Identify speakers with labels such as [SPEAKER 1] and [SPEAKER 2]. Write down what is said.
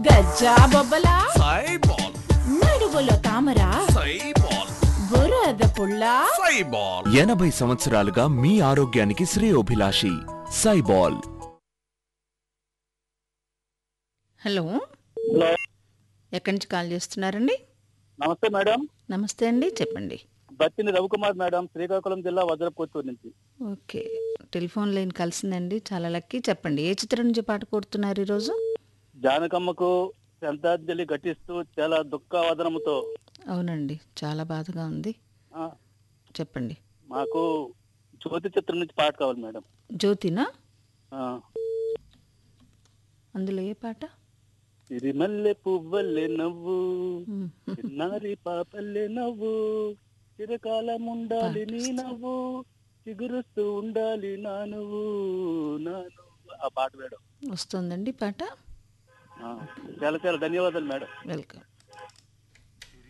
[SPEAKER 1] గజ్జా బొబ్బలా
[SPEAKER 2] సైబాల్
[SPEAKER 1] నడువులో తామర
[SPEAKER 2] సైబాల్
[SPEAKER 1] బురద పుల్ల
[SPEAKER 2] సైబాల్
[SPEAKER 3] ఎనభై సంవత్సరాలుగా మీ ఆరోగ్యానికి శ్రేయోభిలాషి సైబాల్
[SPEAKER 4] హలో
[SPEAKER 5] హలో
[SPEAKER 4] ఎక్కడి నుంచి కాల్ చేస్తున్నారండి
[SPEAKER 5] నమస్తే మేడం
[SPEAKER 4] నమస్తే అండి చెప్పండి
[SPEAKER 5] బత్తిని రవికుమార్ మేడం శ్రీకాకుళం జిల్లా వజ్రపుత్తూరు నుంచి
[SPEAKER 4] ఓకే టెలిఫోన్ లైన్ కలిసిందండి చాలా లక్కీ చెప్పండి ఏ చిత్రం నుంచి పాట కోరుతున్నారు ఈరోజు
[SPEAKER 5] జానకమ్మకు శ్రద్ధాంజలి ఘటిస్తూ చాలా దుఃఖవదనముతో
[SPEAKER 4] అవునండి చాలా బాధగా ఉంది
[SPEAKER 5] ఆ,
[SPEAKER 4] చెప్పండి
[SPEAKER 5] మాకు జ్యోతి చిత్రం నుంచి పాట కావాలి మేడం
[SPEAKER 4] జ్యోతినా
[SPEAKER 5] ఆ,
[SPEAKER 4] అందులో ఏ పాట
[SPEAKER 5] సిరిమల్లె పువ్వల్లె నవ్వు
[SPEAKER 4] మ్మ్.
[SPEAKER 5] చిన్నారి పాపల్లె నవ్వు చిరకాలం ఉండాలి నీ నవ్వు చిగురుస్తూ ఉండాలి నా నువ్వు నా నువ్వు ఆ పాట మేడం
[SPEAKER 4] వస్తుందండి పాట
[SPEAKER 5] ఆ, చాలా చాలా ధన్యవాదాలు మేడం
[SPEAKER 4] వెల్కమ్